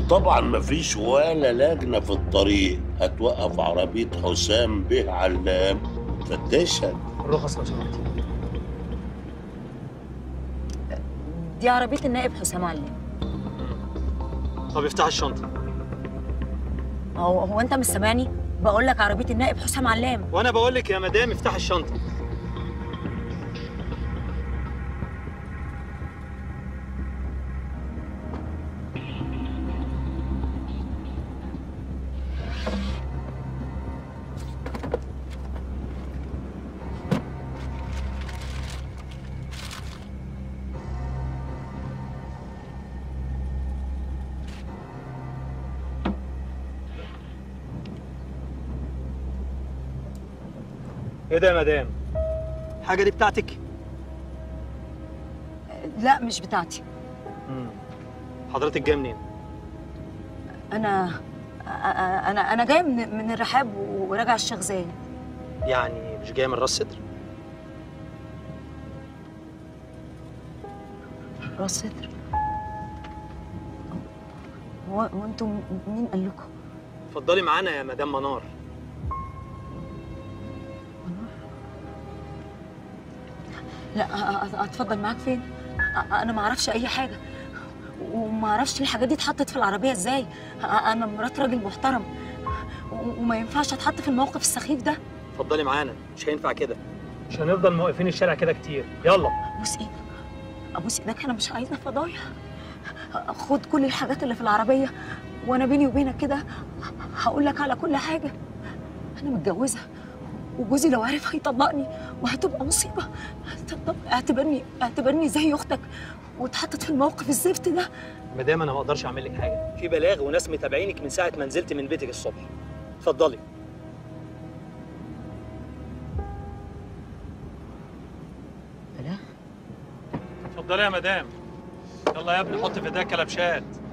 وطبعا مفيش ولا لجنة في الطريق هتوقف عربية حسام به علام تفتشها الرخص لو سمحت دي عربيه النائب حسام علام طب افتح الشنطه هو هو انت مش سامعني بقول لك عربيه النائب حسام علام وانا بقول لك يا مدام افتح الشنطه ايه ده يا مدام الحاجه دي بتاعتك لا مش بتاعتي مم. حضرتك جايه منين انا أ- أ- انا انا جايه من من الرحاب وراجع الشيخ زايد يعني مش جايه من راس صدر راس صدر هو هو انتوا مين قال لكم اتفضلي معانا يا مدام منار لا أ- أ- اتفضل معاك فين أ- انا ما اعرفش اي حاجه وما اعرفش الحاجات دي اتحطت في العربيه ازاي أ- انا مرات راجل محترم و- وما ينفعش اتحط في الموقف السخيف ده اتفضلي معانا مش هينفع كده مش هنفضل موقفين الشارع كده كتير يلا ابوس ايدك ابوس ايدك انا مش عايزه فضايح خد كل الحاجات اللي في العربيه وانا بيني وبينك كده هقول لك على كل حاجه انا متجوزه وجوزي لو عرف هيطلقني وهتبقى مصيبه طب اعتبرني اعتبرني زي اختك واتحطت في الموقف الزفت ده مدام انا ما اقدرش اعمل لك حاجه في بلاغ وناس متابعينك من ساعه ما نزلت من بيتك الصبح اتفضلي بلاغ اتفضلي يا مدام يلا يا ابني حط في ايديك كلبشات